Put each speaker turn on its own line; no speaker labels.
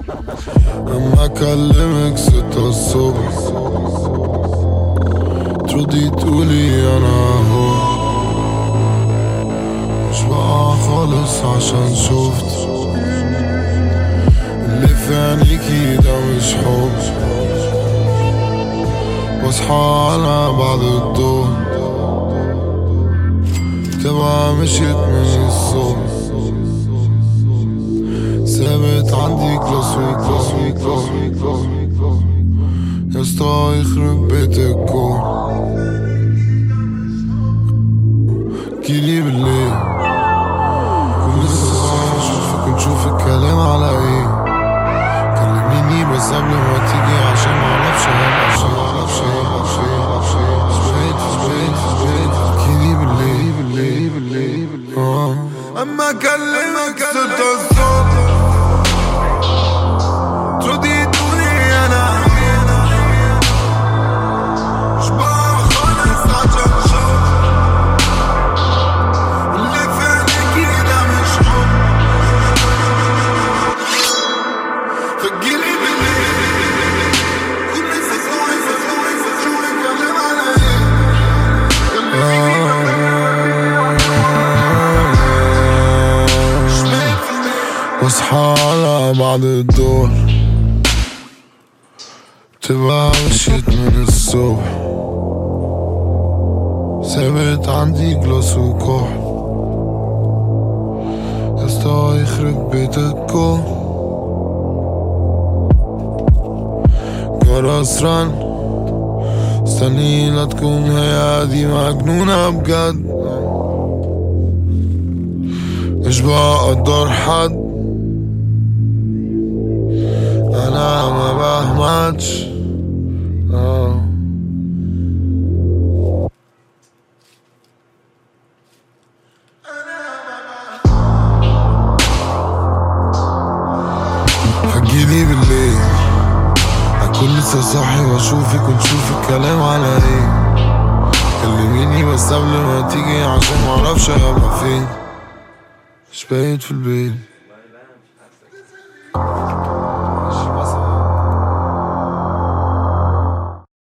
اما اكلمك ستة الصبح تردي تقولي انا هو مش بقى خالص عشان شفت اللي في عينيكي ده مش حب واصحى على بعد الظهر تبقى مشيت من الصبح ثابت عندي كلاس وكلاس وكلاس وكلاس يا اسطى يخرب بيت الكون جيلي بالليل كل لسه صاحي اشوفك ونشوف الكلام على ايه كلميني بس قبل ما تيجي عشان معرفش معرفش معرفش معرفش معرفش سبيت سبيت سبيت جيلي بالليل بالليل بالليل بالليل آه. اما اكلمك ستة الصبح تردي تقولي انا مش بقى خالص عشان شوف اللي في عينيكي ده مش حب فجيلي بالليل كل لسه صاحي صاحي صاحي كلام على ايه واصحى على بعد الدور تبقى مشيت من الصبح ثابت عندي جلاس وكحل يا اسطى يخرب بيت الكون جرس رن استني لا تكون هي دي مجنونة بجد مش بقدر حد انا ما بهمتش آه. هتجيلي بالليل هكون لسه صاحي واشوفك ونشوف الكلام على ايه كلميني بس قبل ما تيجي عشان معرفش هبقى فين مش بايت في البيت